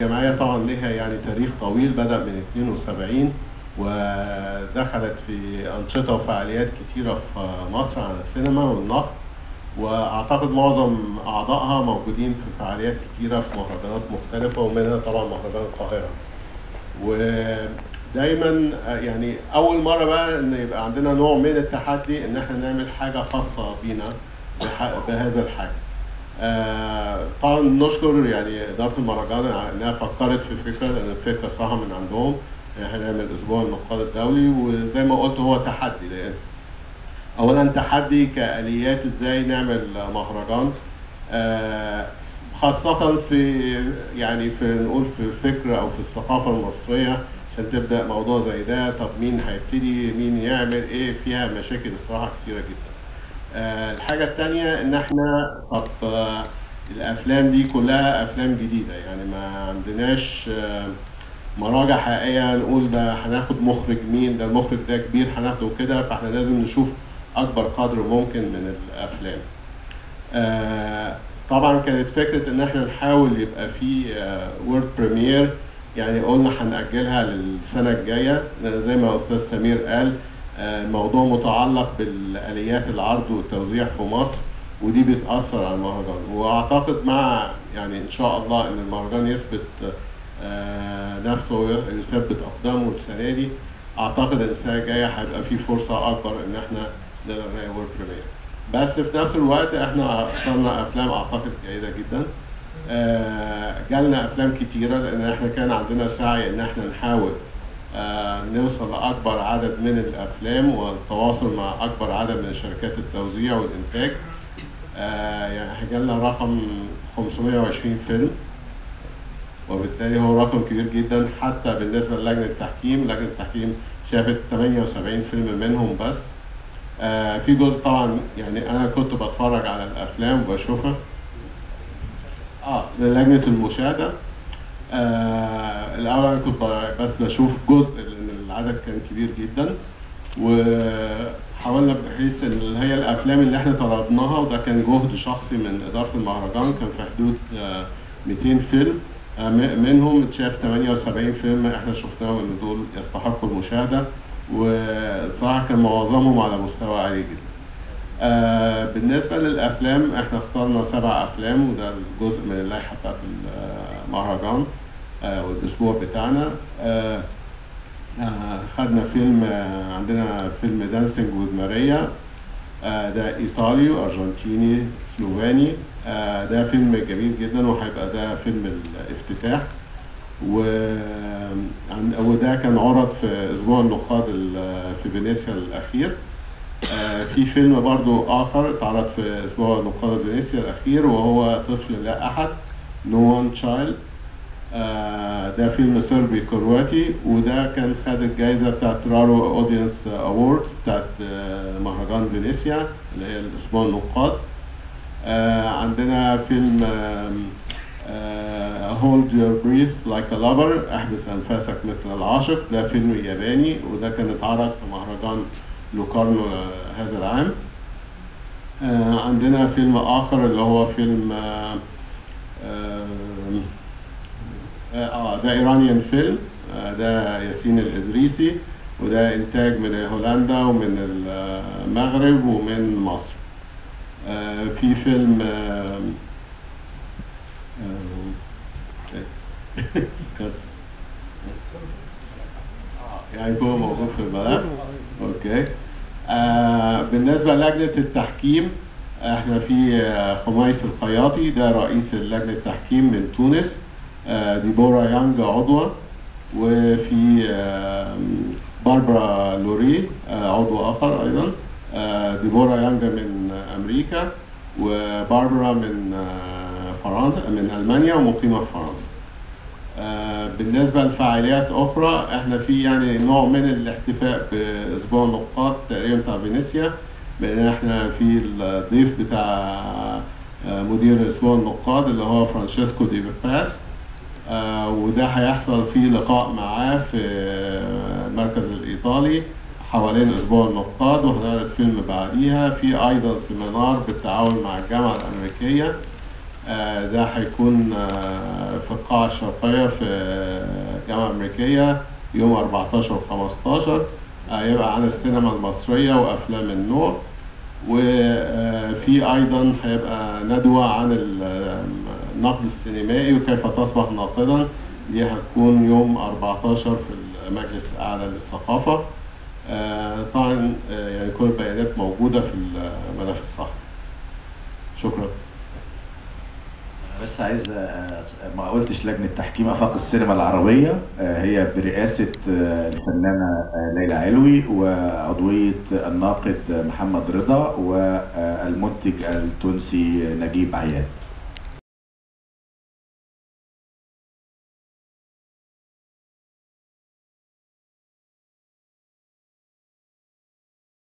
الجمعية طبعا لها يعني تاريخ طويل بدأ من 72 ودخلت في أنشطة وفعاليات كتيرة في مصر عن السينما والنقد واعتقد معظم اعضائها موجودين في فعاليات كتيره في مهرجانات مختلفه ومنها طبعا مهرجان القاهره. ودايما يعني اول مره بقى ان يبقى عندنا نوع من التحدي ان احنا نعمل حاجه خاصه بينا بح- بهذا الحجم. آه، طبعا نشكر يعني اداره المهرجان على انها فكرت في فكره لان الفكره صراحه من عندهم احنا هنعمل اسبوع النقاد الدولي وزي ما قلت هو تحدي لان اولا تحدي كاليات ازاي نعمل مهرجان آه، خاصة في يعني في نقول في الفكر او في الثقافة المصرية عشان تبدأ موضوع زي ده طب مين هيبتدي مين يعمل ايه فيها مشاكل الصراحة كتيرة جدا. آه، الحاجة التانية ان احنا طب آه، الافلام دي كلها افلام جديدة يعني ما عندناش آه، مراجع حقيقيه نقول ده هناخد مخرج مين ده المخرج ده كبير هناخده كده فاحنا لازم نشوف اكبر قدر ممكن من الافلام. آه طبعا كانت فكره ان احنا نحاول يبقى في وورد بريمير يعني قلنا هنأجلها للسنه الجايه لأن زي ما استاذ سمير قال آه، الموضوع متعلق بالاليات العرض والتوزيع في مصر ودي بتاثر على المهرجان واعتقد مع يعني ان شاء الله ان المهرجان يثبت آه، نفسه ويثبت اقدامه السنه دي اعتقد ان السنه الجايه هيبقى في فرصه اكبر ان احنا نقدر نلاقي ورك بريمير بس في نفس الوقت احنا اخترنا افلام اعتقد جيده جدا آه، جالنا افلام كتيره لان احنا كان عندنا سعي ان احنا نحاول آه، نوصل لاكبر عدد من الافلام والتواصل مع اكبر عدد من شركات التوزيع والانتاج آه، يعني جالنا رقم 520 فيلم وبالتالي هو رقم كبير جدا حتى بالنسبه للجنه التحكيم، لجنه التحكيم شافت 78 فيلم منهم بس. آه في جزء طبعا يعني انا كنت بتفرج على الافلام وبشوفها. اه لجنه المشاهده. آه الاول انا كنت بس بشوف جزء لان العدد كان كبير جدا وحاولنا بحيث ان اللي هي الافلام اللي احنا طلبناها وده كان جهد شخصي من اداره المهرجان كان في حدود آه 200 فيلم آه، م- منهم اتشاف 78 فيلم احنا شفناهم ان دول يستحقوا المشاهده وصراحه كان معظمهم على مستوى عالي جدا. آه بالنسبه للافلام احنا اخترنا سبع افلام وده جزء من اللائحه بتاعت المهرجان آه والاسبوع بتاعنا آه آه خدنا فيلم آه عندنا فيلم دانسينج وذ ماريا آه ده ايطالي وارجنتيني سلوفاني آه ده فيلم جميل جدا وهيبقى ده فيلم الافتتاح و عن- وده كان عرض في اسبوع النقاد ال- في فينيسيا الاخير آه، في فيلم برضو اخر اتعرض في اسبوع نقاد فينيسيا الاخير وهو طفل لا احد نو وان تشايلد ده فيلم صربي كرواتي وده كان خد الجائزه بتاعت رارو اودينس اووردز بتاعت آه، مهرجان فينيسيا اللي هي الاسبوع النقاد آه، عندنا فيلم هولد يور بريث لايك ا لافر احبس انفاسك مثل العاشق ده فيلم ياباني وده كان اتعرض في مهرجان لوكارنو آه، هذا العام آه، عندنا فيلم اخر اللي هو فيلم آه، آه، اه ده ايرانيان فيلم آه، ده ياسين الادريسي وده انتاج من هولندا ومن المغرب ومن مصر آه، في فيلم آه، آه، كان- آه، يعني هو موجود في الملف اوكي آه بالنسبه للجنه التحكيم احنا في آه، خميس الخياطي ده رئيس لجنه التحكيم من تونس آه ديبورا يانج عضوه وفي آه باربرا لوري آه عضو اخر ايضا آه ديبورا يانج من امريكا وباربرا من آه فرنسا من المانيا ومقيمه في فرنسا آه، بالنسبة لفعاليات أخرى احنا في يعني نوع من الاحتفاء بأسبوع النقاد تقريبا بتاع فينيسيا بأن احنا في الضيف بتاع آه، مدير أسبوع النقاد اللي هو فرانشيسكو دي باس آه، وده هيحصل فيه لقاء معاه في آه، المركز الإيطالي حوالين أسبوع النقاد وهنعرض فيلم بعديها في أيضا سيمينار بالتعاون مع الجامعة الأمريكية آه، ده هيكون آه، في القاعة الشرقية في الجامعة الأمريكية يوم 14 و 15 هيبقى عن السينما المصرية وأفلام النوع وفي أيضا هيبقى ندوة عن النقد السينمائي وكيف تصبح ناقدا دي هتكون يوم 14 في المجلس الأعلى للثقافة آه، طبعا آه، يعني كل البيانات موجودة في الملف الصحفي شكرا بس عايز أ- ما قلتش لجنه تحكيم افاق السينما العربيه آه، هي برئاسه آه، الفنانه آه، ليلى علوي وعضويه الناقد محمد رضا والمنتج التونسي نجيب عياد